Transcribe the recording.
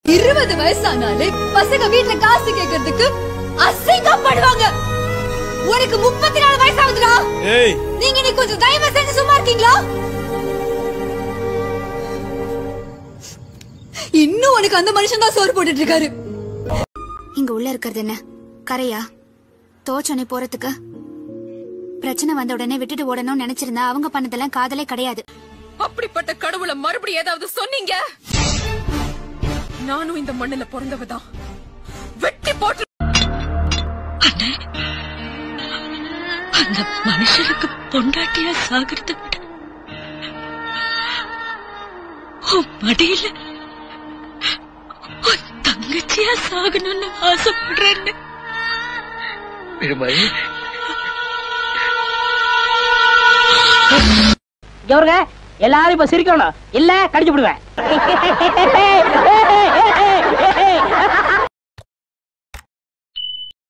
இருபது வயசானாலே பசங்க வீட்டுல காசு கேக்குறதுக்கு அசிங்கப்படுவாங்க உனக்கு முப்பத்தி நாலு வயசாகுதுடா ஏய் நீங்க நீ கொஞ்சம் தயவு செஞ்சு சும்மா இருக்கீங்களா இன்னும் உனக்கு அந்த மனுஷன் தான் சோறு போட்டுட்டு இருக்காரு இங்க உள்ள இருக்கிறது என்ன கரையா தோச்சோனே போறதுக்கு பிரச்சனை வந்த உடனே விட்டுட்டு ஓடணும்னு நினைச்சிருந்தா அவங்க பண்ணதெல்லாம் காதலே கிடையாது அப்படிப்பட்ட கடவுளை மறுபடியும் ஏதாவது சொன்னீங்க நானும் இந்த மண்ணுல பிறந்தவதான் வெட்டி போட்டு அந்த மனுஷனுக்கு பொண்டாட்டியா சாகிறத விட உன் மடியில உன் தங்கச்சியா சாகணும்னு ஆசைப்படுறேன்னு கவருங்க எல்லாரும் இப்ப சிரிக்கணும் இல்ல கடிச்சு விடுவேன்